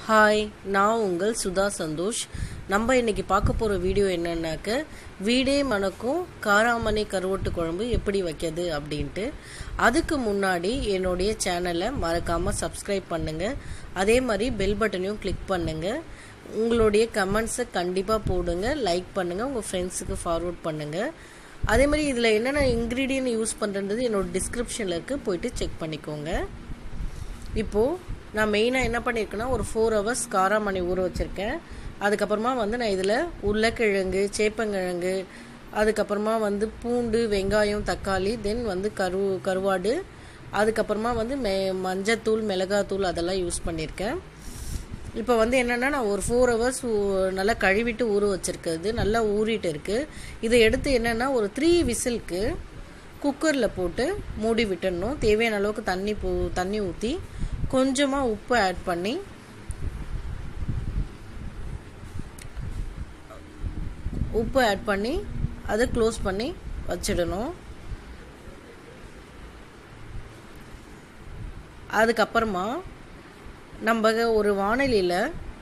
hi நான் உங்கள் சுதா சந்தோஷ் நம்ம இன்னைக்கு பார்க்க போகிற வீடியோ என்னன்னாக்க வீடே மணக்கும் காராமணி கருவட்டு குழம்பு எப்படி வைக்கிறது அப்படின்ட்டு அதுக்கு முன்னாடி என்னுடைய சேனலை மறக்காமல் சப்ஸ்கிரைப் பண்ணுங்கள் அதே மாதிரி பெல் பட்டனையும் கிளிக் பண்ணுங்கள் உங்களுடைய கமெண்ட்ஸை கண்டிப்பாக போடுங்க லைக் பண்ணுங்கள் உங்கள் ஃப்ரெண்ட்ஸுக்கு ஃபார்வர்ட் பண்ணுங்கள் அதே மாதிரி இதில் என்னென்ன இன்க்ரீடியன்ட் யூஸ் பண்ணுறது என்னோட டிஸ்கிரிப்ஷனில் இருக்குது போயிட்டு செக் பண்ணிக்கோங்க இப்போது நான் மெயினாக என்ன பண்ணியிருக்கேன்னா ஒரு ஃபோர் ஹவர்ஸ் காராமணி ஊற வச்சுருக்கேன் அதுக்கப்புறமா வந்து நான் இதில் உருளைக்கிழங்கு சேப்பங்கிழங்கு அதுக்கப்புறமா வந்து பூண்டு வெங்காயம் தக்காளி தென் வந்து கரு கருவாடு அதுக்கப்புறமா வந்து மெ மஞ்சத்தூள் மிளகாத்தூள் அதெல்லாம் யூஸ் பண்ணியிருக்கேன் இப்போ வந்து என்னென்னா நான் ஒரு ஃபோர் ஹவர்ஸ் நல்லா கழுவிட்டு ஊற வச்சுருக்கிறது நல்லா ஊறிட்டு இருக்குது இதை எடுத்து என்னென்னா ஒரு த்ரீ விசிலுக்கு குக்கரில் போட்டு மூடி விட்டுடணும் தேவையான அளவுக்கு தண்ணி பூ தண்ணி ஊற்றி கொஞ்சமாக உப்பு ஆட் பண்ணி உப்பு ஆட் பண்ணி அதை க்ளோஸ் பண்ணி வச்சிடணும் அதுக்கப்புறமா நம்ம ஒரு வானிலையில்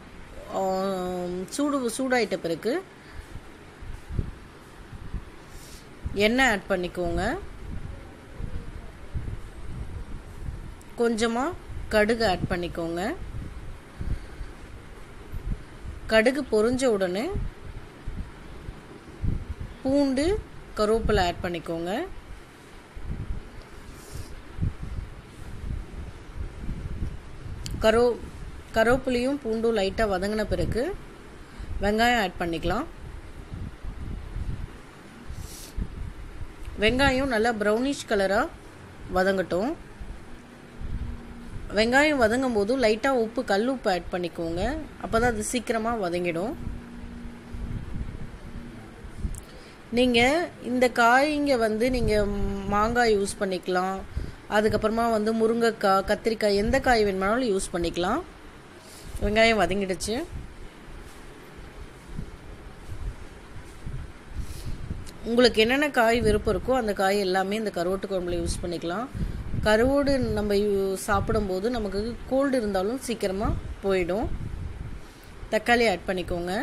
சூடு சூடாயிட்ட பிறகு எண்ணெய் ஆட் பண்ணிக்கோங்க கொஞ்சமாக கடுகு ஆட் பண்ணிக்கோங்க கடுகு பொரிஞ்ச உடனே பூண்டு கருவேப்பிலை ஆட் பண்ணிக்கோங்க கரோ கருவேப்பிலையும் பூண்டும் லைட்டாக வதங்கின பிறகு வெங்காயம் ஆட் பண்ணிக்கலாம் வெங்காயம் நல்லா ப்ரௌனிஷ் கலராக வதங்கட்டும் வெங்காயம் வதங்கும் போது லைட்டாக உப்பு கல் உப்பு ஆட் பண்ணிக்கோங்க அப்போ தான் அது சீக்கிரமாக வதங்கிடும் நீங்கள் இந்த காய்ங்க வந்து நீங்கள் மாங்காய் யூஸ் பண்ணிக்கலாம் அதுக்கப்புறமா வந்து முருங்கைக்காய் கத்திரிக்காய் எந்த காய் வேணுமானாலும் யூஸ் பண்ணிக்கலாம் வெங்காயம் வதங்கிடுச்சு உங்களுக்கு என்னென்ன காய் விருப்பம் இருக்கோ அந்த காய் எல்லாமே இந்த கருவாட்டு குழம்புல யூஸ் பண்ணிக்கலாம் கருவோடு நம்ம சாப்பிடும்போது நமக்கு கோல்டு இருந்தாலும் சீக்கிரமாக போயிடும் தக்காளி ஆட் பண்ணிக்கோங்க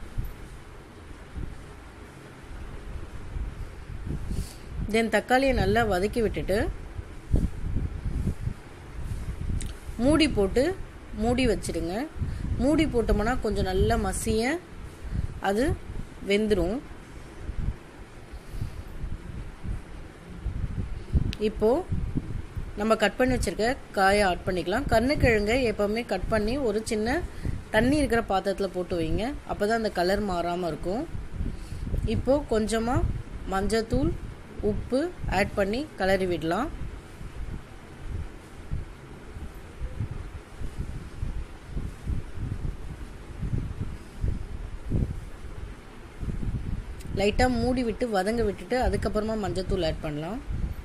தென் தக்காளியை நல்லா வதக்கி விட்டுட்டு மூடி போட்டு மூடி வச்சிடுங்க மூடி போட்டோம்னா கொஞ்சம் நல்லா மசிய அது வெந்துடும் இப்போது நம்ம கட் பண்ணி வச்சுருக்க காயை ஆட் பண்ணிக்கலாம் கண்ணுக்கிழங்கை எப்போவுமே கட் பண்ணி ஒரு சின்ன தண்ணி இருக்கிற பாத்திரத்தில் போட்டு வைங்க அப்போ தான் அந்த கலர் மாறாமல் இருக்கும் இப்போது கொஞ்சமாக மஞ்சத்தூள் உப்பு ஆட் பண்ணி கலரி விடலாம் லைட்டாக மூடி விட்டு வதங்க விட்டுட்டு அதுக்கப்புறமா மஞ்சத்தூள் ஆட் பண்ணலாம்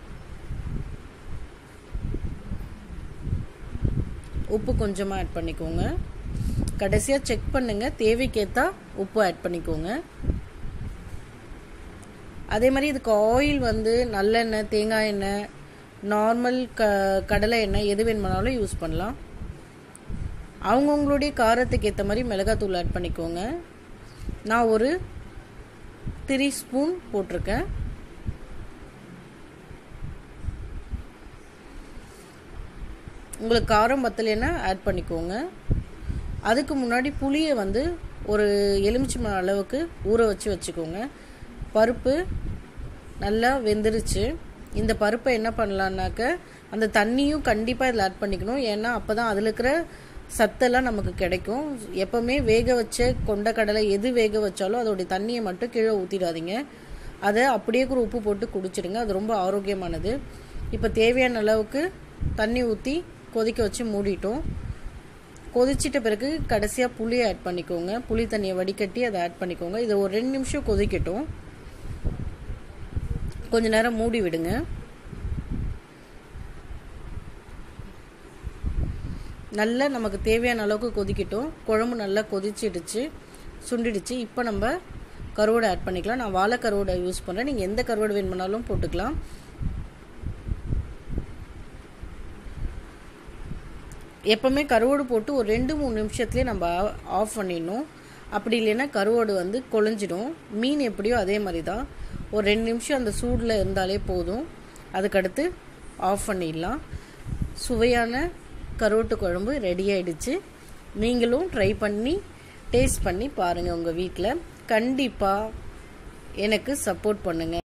உப்பு கொஞ்சமாக ஆட் பண்ணிக்கோங்க கடைசியாக செக் பண்ணுங்கள் தேவைக்கேற்றா உப்பு ஆட் பண்ணிக்கோங்க அதே மாதிரி இதுக்கு ஆயில் வந்து நல்லெண்ணெய் தேங்காய் எண்ணெய் நார்மல் க கடலை எண்ணெய் எது வேணுமானாலும் யூஸ் பண்ணலாம் அவங்கவுங்களுடைய காரத்துக்கு ஏற்ற மாதிரி மிளகாத்தூள் ஆட் பண்ணிக்கோங்க நான் ஒரு த்ரீ ஸ்பூன் போட்டிருக்கேன் உங்களுக்கு காரம் பத்தலைன்னா ஆட் பண்ணிக்கோங்க அதுக்கு முன்னாடி புளியை வந்து ஒரு எலுமிச்சை அளவுக்கு ஊற வச்சு வச்சுக்கோங்க பருப்பு நல்லா வெந்துருச்சு இந்த பருப்பை என்ன பண்ணலான்னாக்க அந்த தண்ணியும் கண்டிப்பாக இதில் ஆட் பண்ணிக்கணும் ஏன்னா அப்போ தான் அதில் இருக்கிற சத்தெல்லாம் நமக்கு கிடைக்கும் எப்போவுமே வேக வச்ச கொண்டக்கடலை எது வேக வச்சாலும் அதோடைய தண்ணியை மட்டும் கீழே ஊற்றிடாதீங்க அதை அப்படியே கூட உப்பு போட்டு குடிச்சிடுங்க அது ரொம்ப ஆரோக்கியமானது இப்போ தேவையான அளவுக்கு தண்ணி ஊற்றி கொதிக்க வச்சு மூடிட்டோம் கொதிச்சிட்ட பிறகு கடைசியாக புளியை ஆட் பண்ணிக்கோங்க புளி தண்ணியை வடிகட்டி அதை ஆட் பண்ணிக்கோங்க இதை ஒரு ரெண்டு நிமிஷம் கொதிக்கட்டும் கொஞ்ச நேரம் மூடி விடுங்க நல்லா நமக்கு தேவையான அளவுக்கு கொதிக்கட்டும் குழம்பு நல்லா கொதிச்சிடுச்சு சுண்டிடுச்சு இப்போ நம்ம கருவாடை ஆட் பண்ணிக்கலாம் நான் வாழை கருவாடை யூஸ் பண்ணுறேன் நீங்கள் எந்த கருவாடு வேணுமானாலும் போட்டுக்கலாம் எப்போவுமே கருவோடு போட்டு ஒரு ரெண்டு மூணு நிமிஷத்துலேயே நம்ம ஆஃப் பண்ணிடணும் அப்படி இல்லைன்னா கருவோடு வந்து கொழிஞ்சிடும் மீன் எப்படியோ அதே மாதிரி தான் ஒரு ரெண்டு நிமிஷம் அந்த சூடில் இருந்தாலே போதும் அதுக்கடுத்து ஆஃப் பண்ணிடலாம் சுவையான கருவாட்டு குழம்பு ரெடி ஆயிடுச்சு நீங்களும் ட்ரை பண்ணி டேஸ்ட் பண்ணி பாருங்கள் உங்கள் வீட்டில் கண்டிப்பாக எனக்கு சப்போர்ட் பண்ணுங்கள்